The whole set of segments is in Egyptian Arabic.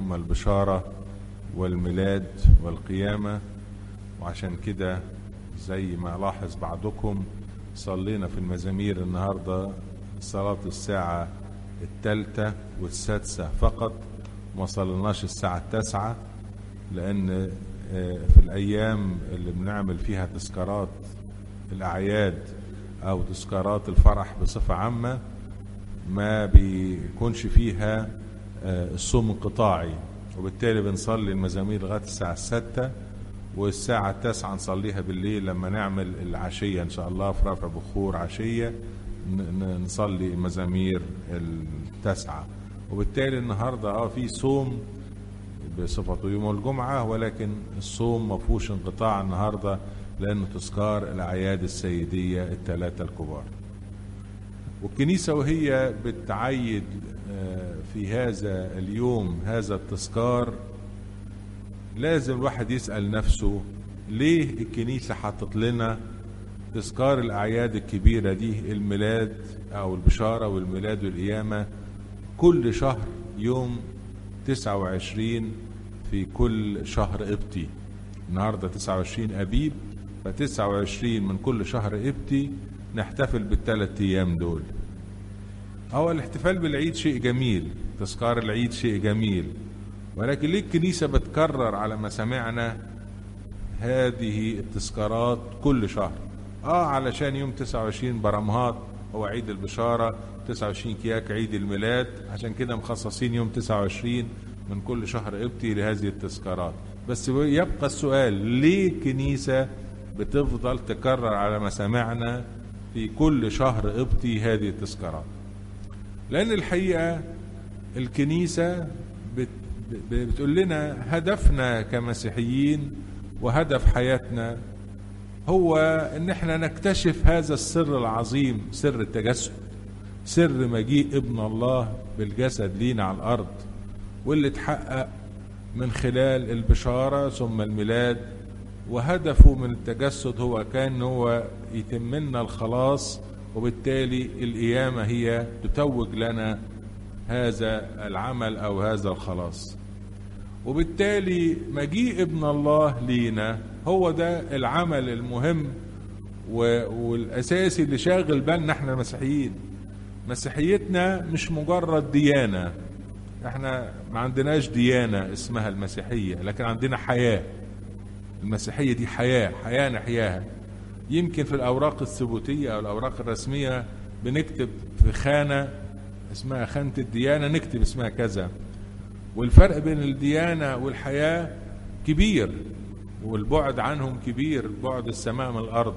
هم البشارة والميلاد والقيامة وعشان كده زي ما لاحظ بعضكم صلينا في المزامير النهاردة صلاة الساعة الثالثة والسادسة فقط ما صليناش الساعة التاسعة لأن في الأيام اللي بنعمل فيها تذكارات الأعياد أو تذكارات الفرح بصفة عامة ما بيكونش فيها الصوم انقطاعي وبالتالي بنصلي المزامير لغاية الساعة الستة والساعة التاسعة نصليها بالليل لما نعمل العشية إن شاء الله في رفع بخور عشية نصلي المزامير التاسعة وبالتالي النهاردة اه في صوم بصفته يوم الجمعة ولكن الصوم ما فيهوش انقطاع النهاردة لأنه تذكار الأعياد السيدية الثلاثة الكبار والكنيسة وهي بتعيد في هذا اليوم هذا التذكار لازم الواحد يسأل نفسه ليه الكنيسة حطت لنا تذكار الأعياد الكبيرة دي الميلاد أو البشارة والميلاد والقيامة كل شهر يوم 29 في كل شهر قبطي النهاردة 29 أبيب ف 29 من كل شهر قبطي نحتفل بالثلاث أيام دول هو الاحتفال بالعيد شيء جميل تذكار العيد شيء جميل ولكن ليه الكنيسة بتكرر على ما سمعنا هذه التذكارات كل شهر اه علشان يوم 29 برمهات هو عيد البشارة 29 كياك عيد الميلاد عشان كده مخصصين يوم 29 من كل شهر قبطي لهذه التذكارات بس يبقى السؤال ليه الكنيسة بتفضل تكرر على ما سمعنا في كل شهر قبطي هذه التذكارات لأن الحقيقة الكنيسة بت بتقول لنا هدفنا كمسيحيين وهدف حياتنا هو ان احنا نكتشف هذا السر العظيم سر التجسد سر مجيء ابن الله بالجسد لينا على الارض واللي اتحقق من خلال البشارة ثم الميلاد وهدفه من التجسد هو كان هو يتم لنا الخلاص وبالتالي القيامة هي تتوج لنا هذا العمل او هذا الخلاص وبالتالي مجيء ابن الله لينا هو ده العمل المهم والاساسي اللي شاغل بالنا احنا المسيحيين مسيحيتنا مش مجرد ديانه احنا ما عندناش ديانه اسمها المسيحيه لكن عندنا حياه المسيحيه دي حياه حياه نحياها يمكن في الاوراق الثبوتيه او الاوراق الرسميه بنكتب في خانه اسمها خانة الديانة نكتب اسمها كذا والفرق بين الديانة والحياة كبير والبعد عنهم كبير بعد السماء من الأرض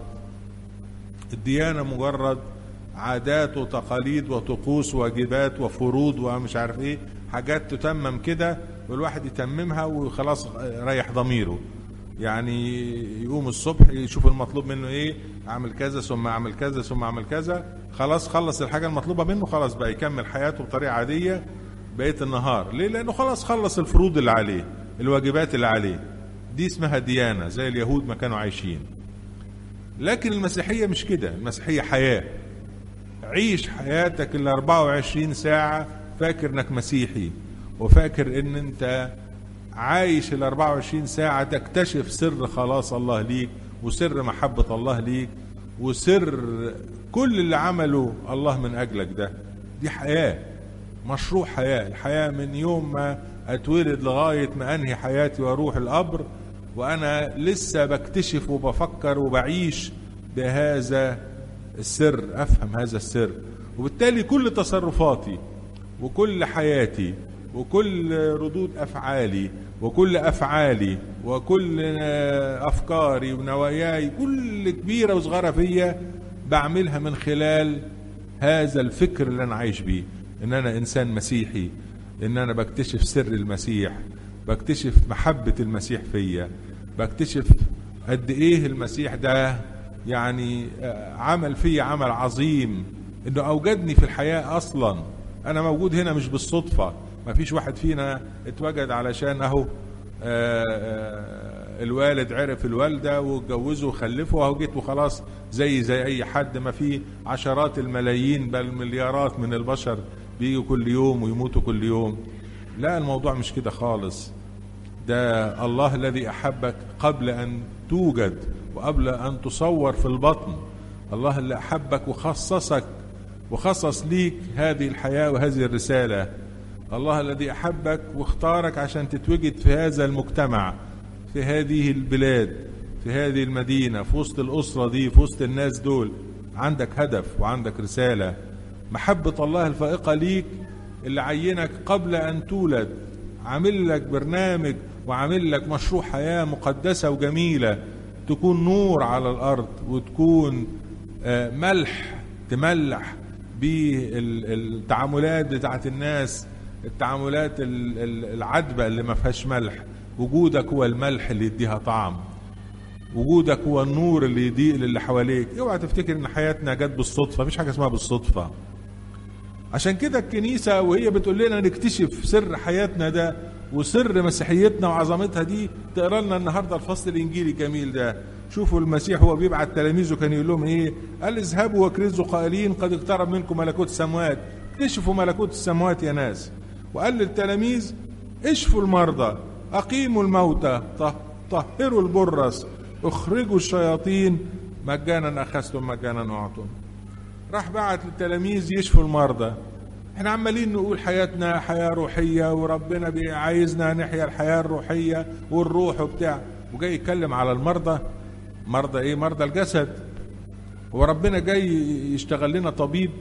الديانة مجرد عادات وتقاليد وطقوس واجبات وفروض ومش عارف ايه حاجات تتمم كده والواحد يتممها وخلاص ريح ضميره يعني يقوم الصبح يشوف المطلوب منه ايه اعمل كذا ثم اعمل كذا ثم اعمل كذا خلاص خلص الحاجه المطلوبه منه خلاص بقى يكمل حياته بطريقه عاديه بقيه النهار ليه لانه خلاص خلص الفروض اللي عليه الواجبات اللي عليه دي اسمها ديانه زي اليهود ما كانوا عايشين لكن المسيحيه مش كده المسيحيه حياه عيش حياتك ال 24 ساعه فاكر انك مسيحي وفاكر ان انت عايش ال 24 ساعة تكتشف سر خلاص الله ليك وسر محبة الله ليك وسر كل اللي عمله الله من أجلك ده دي حياة مشروع حياة الحياة من يوم ما أتولد لغاية ما أنهي حياتي وأروح القبر وأنا لسه بكتشف وبفكر وبعيش بهذا السر أفهم هذا السر وبالتالي كل تصرفاتي وكل حياتي وكل ردود افعالي وكل افعالي وكل افكاري ونواياي كل كبيره وصغيره فيا بعملها من خلال هذا الفكر اللي انا عايش بيه ان انا انسان مسيحي ان انا بكتشف سر المسيح بكتشف محبه المسيح فيا بكتشف قد ايه المسيح ده يعني عمل فيا عمل عظيم انه اوجدني في الحياه اصلا انا موجود هنا مش بالصدفه ما فيش واحد فينا اتوجد علشان اهو الوالد عرف الوالدة واتجوزه وخلفه وهو جيت وخلاص زي زي اي حد ما في عشرات الملايين بل مليارات من البشر بيجوا كل يوم ويموتوا كل يوم لا الموضوع مش كده خالص ده الله الذي احبك قبل ان توجد وقبل ان تصور في البطن الله اللي احبك وخصصك وخصص ليك هذه الحياه وهذه الرساله الله الذي احبك واختارك عشان تتوجد في هذا المجتمع في هذه البلاد في هذه المدينه في وسط الاسره دي في وسط الناس دول عندك هدف وعندك رساله محبه الله الفائقه ليك اللي عينك قبل ان تولد عامل لك برنامج وعامل لك مشروع حياه مقدسه وجميله تكون نور على الارض وتكون ملح تملح بالتعاملات بتاعت الناس التعاملات العذبه اللي ما فيهاش ملح وجودك هو الملح اللي يديها طعم وجودك هو النور اللي يضيء للي حواليك اوعى تفتكر ان حياتنا جت بالصدفه مفيش حاجه اسمها بالصدفه عشان كده الكنيسه وهي بتقول لنا نكتشف سر حياتنا ده وسر مسيحيتنا وعظمتها دي تقرا لنا النهارده الفصل الانجيلي الجميل ده شوفوا المسيح هو بيبعت تلاميذه كان يقول لهم ايه قال اذهبوا واكرزوا قائلين قد اقترب منكم ملكوت السماوات اكتشفوا ملكوت السماوات يا ناس وقال للتلاميذ اشفوا المرضى اقيموا الموتى طهروا البرص اخرجوا الشياطين مجانا اخذتم مجانا اعطوا راح بعت للتلاميذ يشفوا المرضى احنا عمالين نقول حياتنا حياة روحية وربنا عايزنا نحيا الحياة الروحية والروح وبتاع وجاي يتكلم على المرضى مرضى ايه مرضى الجسد هو ربنا جاي يشتغل لنا طبيب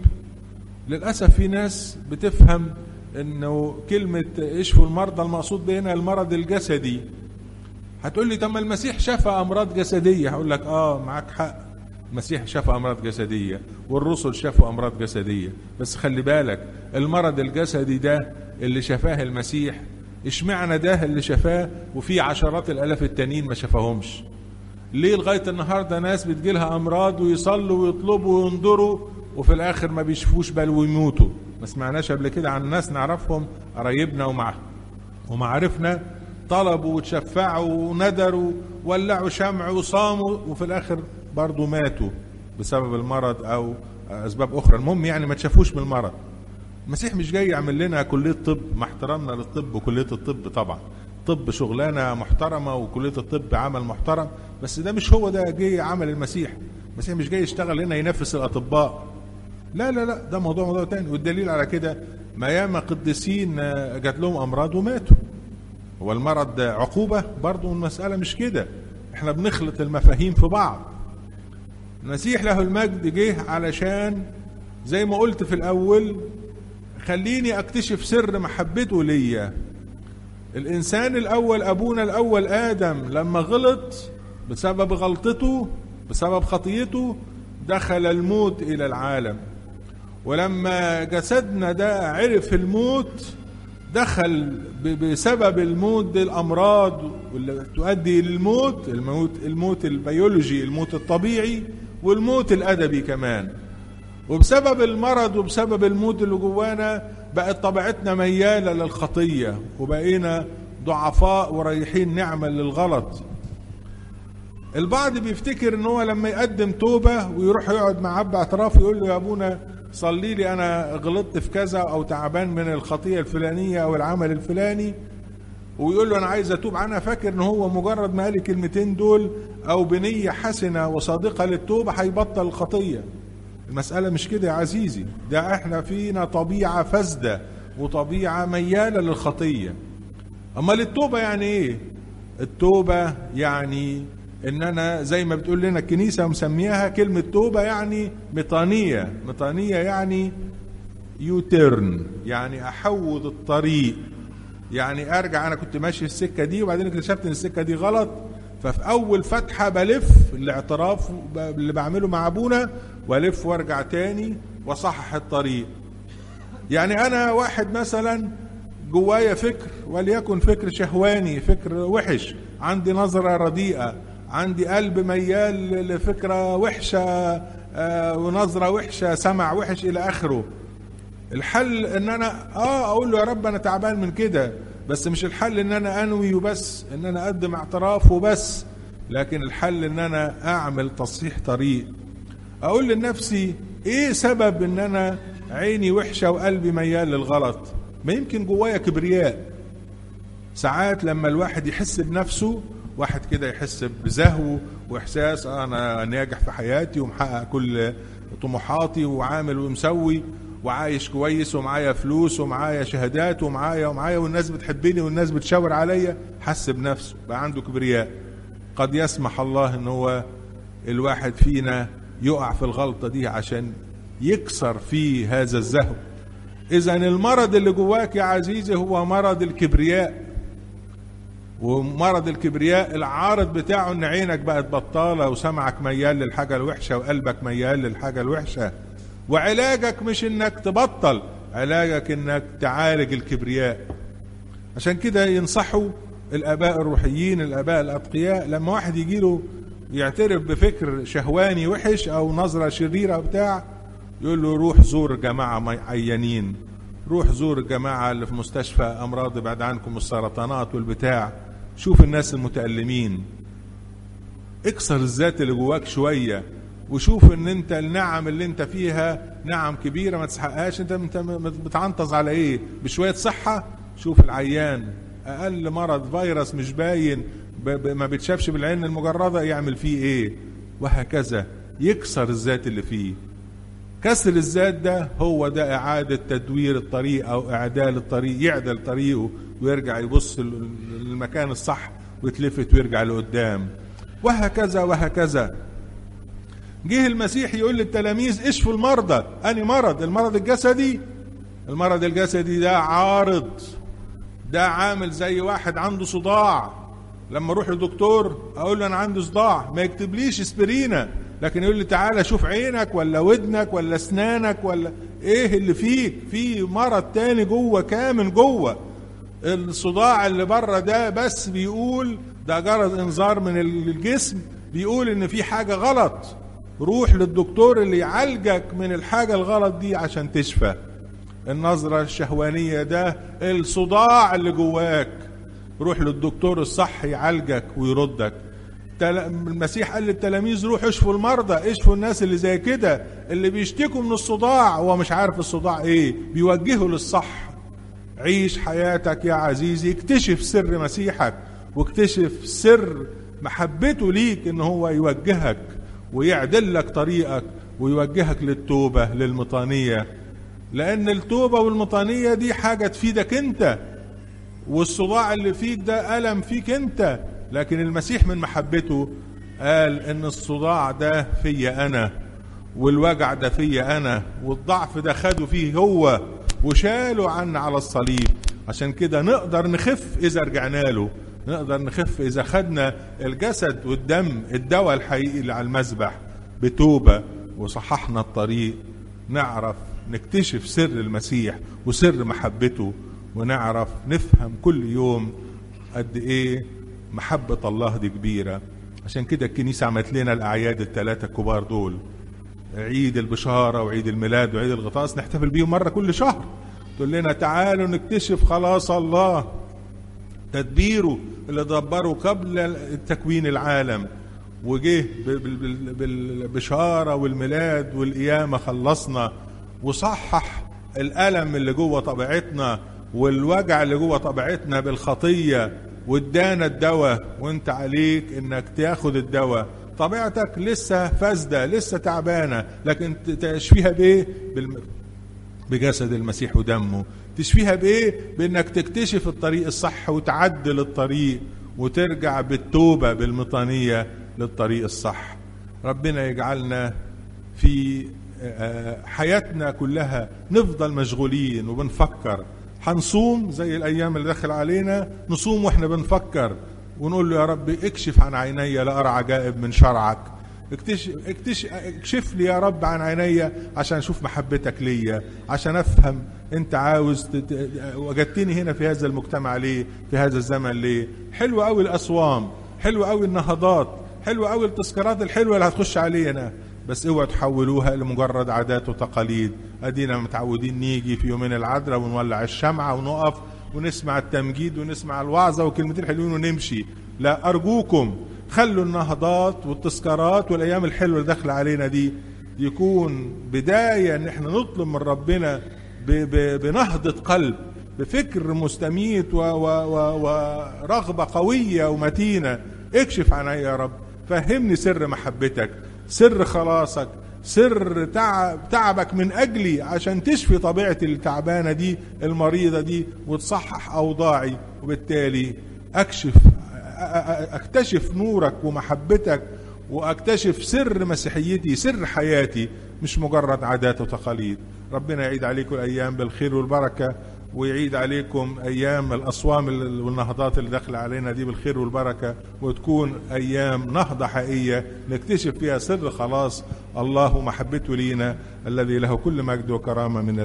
للأسف في ناس بتفهم انه كلمة اشفوا المرضى المقصود بهنا المرض الجسدي هتقول لي طب ما المسيح شفى امراض جسدية هقول لك اه معاك حق المسيح شفى امراض جسديه والرسل شفوا امراض جسديه بس خلي بالك المرض الجسدي ده اللي شفاه المسيح اشمعنى ده اللي شفاه وفي عشرات الالاف التانيين ما شفاهمش ليه لغايه النهارده ناس بتجيلها امراض ويصلوا ويطلبوا وينظروا وفي الاخر ما بيشوفوش بل ويموتوا ما سمعناش قبل كده عن ناس نعرفهم قرايبنا ومع ومعارفنا طلبوا وتشفعوا وندروا ولعوا شمع وصاموا وفي الاخر برضه ماتوا بسبب المرض او اسباب اخرى المهم يعني ما تشافوش من المرض المسيح مش جاي يعمل لنا كليه طب مع احترامنا للطب وكليه الطب طبعا طب شغلانه محترمه وكليه الطب عمل محترم بس ده مش هو ده جاي عمل المسيح المسيح مش جاي يشتغل هنا ينافس الاطباء لا لا لا ده موضوع موضوع تاني والدليل على كده ما ياما قديسين جات لهم امراض وماتوا هو المرض ده عقوبه برضه المساله مش كده احنا بنخلط المفاهيم في بعض المسيح له المجد جه علشان زي ما قلت في الاول خليني اكتشف سر محبته ليا الانسان الاول ابونا الاول ادم لما غلط بسبب غلطته بسبب خطيته دخل الموت الى العالم ولما جسدنا ده عرف الموت دخل بسبب الموت دي الامراض واللي تؤدي للموت الموت الموت البيولوجي الموت الطبيعي والموت الادبي كمان وبسبب المرض وبسبب الموت اللي جوانا بقت طبيعتنا مياله للخطيه وبقينا ضعفاء ورايحين نعمل للغلط البعض بيفتكر ان هو لما يقدم توبه ويروح يقعد مع اب اعتراف يقول له يا ابونا صلي لي انا غلطت في كذا او تعبان من الخطيه الفلانيه او العمل الفلاني ويقول له انا عايز اتوب انا فاكر ان هو مجرد ما قال الكلمتين دول او بنيه حسنه وصادقه للتوبه هيبطل الخطيه المساله مش كده يا عزيزي ده احنا فينا طبيعه فاسده وطبيعه مياله للخطيه امال التوبه يعني ايه التوبه يعني ان انا زي ما بتقول لنا الكنيسه مسمياها كلمه توبه يعني ميطانيه ميطانيه يعني يوتيرن يعني احوض الطريق يعني ارجع انا كنت ماشي السكه دي وبعدين اكتشفت ان السكه دي غلط ففي اول فتحه بلف الاعتراف اللي بعمله مع ابونا والف وارجع تاني واصحح الطريق يعني انا واحد مثلا جوايا فكر وليكن فكر شهواني فكر وحش عندي نظره رديئه عندي قلب ميال لفكره وحشه آه ونظره وحشه سمع وحش الى اخره الحل ان انا اه اقول له يا رب انا تعبان من كده بس مش الحل ان انا انوي وبس ان انا اقدم اعتراف وبس لكن الحل ان انا اعمل تصحيح طريق اقول لنفسي ايه سبب ان انا عيني وحشه وقلبي ميال للغلط ما يمكن جوايا كبرياء ساعات لما الواحد يحس بنفسه واحد كده يحس بزهو واحساس آه انا ناجح في حياتي ومحقق كل طموحاتي وعامل ومسوي وعايش كويس ومعايا فلوس ومعايا شهادات ومعايا ومعايا والناس بتحبني والناس بتشاور عليا حس بنفسه بقى عنده كبرياء قد يسمح الله ان هو الواحد فينا يقع في الغلطة دي عشان يكسر فيه هذا الزهو اذا المرض اللي جواك يا عزيزي هو مرض الكبرياء ومرض الكبرياء العارض بتاعه ان عينك بقت بطاله وسمعك ميال للحاجه الوحشه وقلبك ميال للحاجه الوحشه وعلاجك مش انك تبطل علاجك انك تعالج الكبرياء عشان كده ينصحوا الاباء الروحيين الاباء الاتقياء لما واحد يجي له يعترف بفكر شهواني وحش او نظره شريره بتاع يقول له روح زور جماعه عيانين روح زور الجماعه اللي في مستشفى امراض بعد عنكم السرطانات والبتاع شوف الناس المتألمين اكسر الذات اللي جواك شوية وشوف ان انت النعم اللي انت فيها نعم كبيرة ما تسحقهاش انت انت بتعنطز على ايه بشوية صحة شوف العيان اقل مرض فيروس مش باين ما بيتشافش بالعين المجردة يعمل فيه ايه وهكذا يكسر الذات اللي فيه كسر الذات ده هو ده إعادة تدوير الطريق أو إعدال الطريق يعدل طريقه ويرجع يبص للمكان الصح ويتلفت ويرجع لقدام وهكذا وهكذا جه المسيح يقول للتلاميذ اشفوا المرضى أني مرض المرض الجسدي المرض الجسدي ده عارض ده عامل زي واحد عنده صداع لما اروح لدكتور اقول له انا عندي صداع ما يكتبليش اسبرينا لكن يقول لي تعالى شوف عينك ولا ودنك ولا اسنانك ولا ايه اللي فيك في مرض تاني جوه كامن جوه الصداع اللي بره ده بس بيقول ده جرس انذار من الجسم بيقول ان في حاجه غلط روح للدكتور اللي يعالجك من الحاجه الغلط دي عشان تشفى النظره الشهوانيه ده الصداع اللي جواك روح للدكتور الصح يعالجك ويردك المسيح قال للتلاميذ روحوا اشفوا المرضى اشفوا الناس اللي زي كده اللي بيشتكوا من الصداع هو مش عارف الصداع ايه بيوجهه للصح عيش حياتك يا عزيزي اكتشف سر مسيحك واكتشف سر محبته ليك ان هو يوجهك ويعدل لك طريقك ويوجهك للتوبة للمطانية لأن التوبة والمطانية دي حاجة تفيدك أنت والصداع اللي فيك ده ألم فيك أنت لكن المسيح من محبته قال ان الصداع ده فيا انا والوجع ده فيا انا والضعف ده خده فيه هو وشاله عنا على الصليب عشان كده نقدر نخف اذا رجعنا له نقدر نخف اذا خدنا الجسد والدم الدواء الحقيقي اللي على المذبح بتوبه وصححنا الطريق نعرف نكتشف سر المسيح وسر محبته ونعرف نفهم كل يوم قد ايه محبة الله دي كبيرة عشان كده الكنيسة عملت لنا الأعياد الثلاثة الكبار دول عيد البشارة وعيد الميلاد وعيد الغطاس نحتفل بيهم مرة كل شهر تقول لنا تعالوا نكتشف خلاص الله تدبيره اللي دبره قبل تكوين العالم وجه بالبشارة والميلاد والقيامة خلصنا وصحح الألم اللي جوه طبيعتنا والوجع اللي جوه طبيعتنا بالخطية وادانا الدواء وانت عليك انك تاخد الدواء طبيعتك لسه فاسدة لسه تعبانة لكن تشفيها بايه بالم... بجسد المسيح ودمه تشفيها بايه بانك تكتشف الطريق الصح وتعدل الطريق وترجع بالتوبة بالمطانية للطريق الصح ربنا يجعلنا في حياتنا كلها نفضل مشغولين وبنفكر هنصوم زي الايام اللي داخل علينا نصوم واحنا بنفكر ونقول له يا رب اكشف عن عيني لا ارى عجائب من شرعك اكتشف, اكتشف, اكشف لي يا رب عن عيني عشان اشوف محبتك ليا عشان افهم انت عاوز تت... وجدتني هنا في هذا المجتمع ليه في هذا الزمن ليه حلو قوي الاصوام حلو قوي النهضات حلو قوي التذكارات الحلوه اللي هتخش علينا بس اوعوا تحولوها لمجرد عادات وتقاليد ادينا متعودين نيجي في يومين العذراء ونولع الشمعة ونقف ونسمع التمجيد ونسمع الوعظة وكلمتين حلوين ونمشي لا أرجوكم خلوا النهضات والتذكارات والأيام الحلوة اللي داخلة علينا دي يكون بداية إن احنا نطلب من ربنا بنهضة قلب بفكر مستميت و و و ورغبة قوية ومتينة اكشف عنها يا رب فهمني سر محبتك سر خلاصك سر تعب تعبك من اجلي عشان تشفي طبيعتي التعبانه دي المريضه دي وتصحح اوضاعي وبالتالي اكشف اكتشف نورك ومحبتك واكتشف سر مسيحيتي سر حياتي مش مجرد عادات وتقاليد ربنا يعيد عليكم الايام بالخير والبركه ويعيد عليكم ايام الاصوام والنهضات اللي داخله علينا دي بالخير والبركه وتكون ايام نهضه حقيقيه نكتشف فيها سر خلاص الله ومحبته لينا الذي له كل مجد وكرامه من